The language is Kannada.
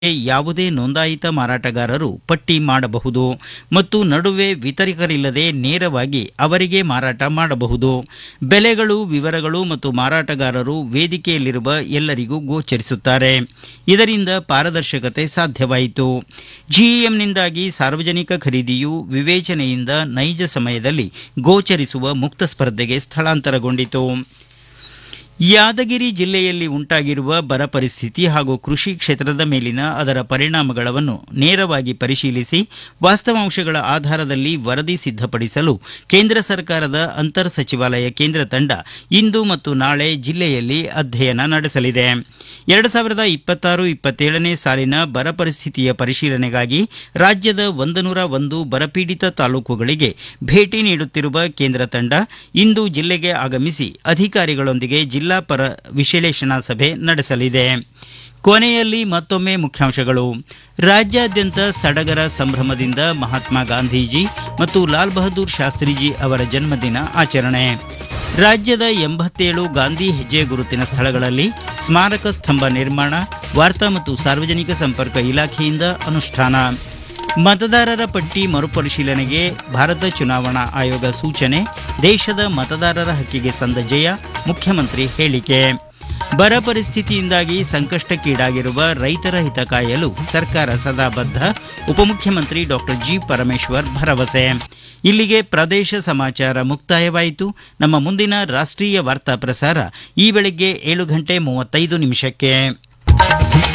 ಯಾವುದೇ ನೋಂದಾಯಿತ ಮಾರಾಟಗಾರರು ಪಟ್ಟಿ ಮಾಡಬಹುದು ಮತ್ತು ನಡುವೆ ವಿತರಕರಿಲ್ಲದೆ ನೇರವಾಗಿ ಅವರಿಗೆ ಮಾರಾಟ ಮಾಡಬಹುದು ಬೆಲೆಗಳು ವಿವರಗಳು ಮತ್ತು ಮಾರಾಟಗಾರರು ವೇದಿಕೆಯಲ್ಲಿರುವ ಎಲ್ಲರಿಗೂ ಗೋಚರಿಸುತ್ತಾರೆ ಇದರಿಂದ ಪಾರದರ್ಶಕತೆ ಸಾಧ್ಯವಾಯಿತು ಜಿಇಎಂನಿಂದಾಗಿ ಸಾರ್ವಜನಿಕ ಖರೀದಿಯು ವಿವೇಚನೆಯಿಂದ ನೈಜ ಸಮಯದಲ್ಲಿ ಗೋಚರಿಸುವ ಮುಕ್ತ ಸ್ಪರ್ಧೆಗೆ ಸ್ಥಳಾಂತರಗೊಂಡಿತು ಯಾದಗಿರಿ ಜಿಲ್ಲೆಯಲ್ಲಿ ಉಂಟಾಗಿರುವ ಬರ ಪರಿಸ್ಥಿತಿ ಹಾಗೂ ಕೃಷಿ ಕ್ಷೇತ್ರದ ಮೇಲಿನ ಅದರ ಪರಿಣಾಮಗಳನ್ನು ನೇರವಾಗಿ ಪರಿಶೀಲಿಸಿ ವಾಸ್ತವಾಂಶಗಳ ಆಧಾರದಲ್ಲಿ ವರದಿ ಸಿದ್ದಪಡಿಸಲು ಕೇಂದ್ರ ಸರ್ಕಾರದ ಅಂತರ್ ಸಚಿವಾಲಯ ಕೇಂದ್ರ ತಂಡ ಇಂದು ಮತ್ತು ನಾಳೆ ಜಿಲ್ಲೆಯಲ್ಲಿ ಅಧ್ಯಯನ ನಡೆಸಲಿದೆ ಎರಡು ಸಾವಿರದ ಇಪ್ಪತ್ತಾರು ಇಪ್ಪತ್ತೇಳನೇ ಸಾಲಿನ ಬರ ಪರಿಸ್ಥಿತಿಯ ಪರಿಶೀಲನೆಗಾಗಿ ರಾಜ್ಯದ ಒಂದು ನೂರ ಒಂದು ಬರಪೀಡಿತ ತಾಲೂಕುಗಳಿಗೆ ಭೇಟಿ ನೀಡುತ್ತಿರುವ ಕೇಂದ್ರ ತಂಡ ಇಂದು ಜಿಲ್ಲೆಗೆ ಆಗಮಿಸಿ ಅಧಿಕಾರಿಗಳೊಂದಿಗೆ ಜಿಲ್ಲಾ ಪರ ವಿಶ್ಲೇಷಣಾ ಸಭೆ ನಡೆಸಲಿದೆ ಕೊನೆಯಲ್ಲಿ ಮತ್ತೊಮ್ಮೆ ಮುಖ್ಯಾಂಶಗಳು ರಾಜ್ಯಾದ್ಯಂತ ಸಡಗರ ಸಂಭ್ರಮದಿಂದ ಮಹಾತ್ಮ ಗಾಂಧೀಜಿ ಮತ್ತು ಲಾಲ್ ಬಹದ್ದೂರ್ ಶಾಸ್ತ್ರೀಜಿ ಅವರ ಜನ್ಮದಿನ ಆಚರಣೆ ರಾಜ್ಯದ ಎಂಬತ್ತೇಳು ಗಾಂಧಿ ಹೆಜ್ಜೆ ಗುರುತಿನ ಸ್ಥಳಗಳಲ್ಲಿ ಸ್ಮಾರಕ ಸ್ತಂಭ ನಿರ್ಮಾಣ ವಾರ್ತಾ ಮತ್ತು ಸಾರ್ವಜನಿಕ ಸಂಪರ್ಕ ಇಲಾಖೆಯಿಂದ ಅನುಷ್ಠಾನ ಮತದಾರರ ಪಟ್ಟಿ ಮರುಪರಿಶೀಲನೆಗೆ ಭಾರತ ಚುನಾವಣಾ ಆಯೋಗ ಸೂಚನೆ ದೇಶದ ಮತದಾರರ ಹಕ್ಕಿಗೆ ಸಂದ ಜಯ ಮುಖ್ಯಮಂತ್ರಿ ಹೇಳಿಕೆ ಬರ ಪರಿಸ್ಥಿತಿಯಿಂದಾಗಿ ಸಂಕಷ್ಟಕ್ಕೀಡಾಗಿರುವ ರೈತರ ಹಿತ ಕಾಯಲು ಸರ್ಕಾರ ಸದಾ ಬದ್ಧ ಉಪಮುಖ್ಯಮಂತ್ರಿ ಡಾಕ್ಟರ್ ಜಿ ಪರಮೇಶ್ವರ್ ಭರವಸೆ ಇಲ್ಲಿಗೆ ಪ್ರದೇಶ ಸಮಾಚಾರ ಮುಕ್ತಾಯವಾಯಿತು ನಮ್ಮ ಮುಂದಿನ ರಾಷ್ಟ್ರೀಯ ವಾರ್ತಾ ಪ್ರಸಾರ ಈ ಬೆಳಗ್ಗೆ ಏಳು ಗಂಟೆ ಮೂವತ್ತೈದು ನಿಮಿಷಕ್ಕೆ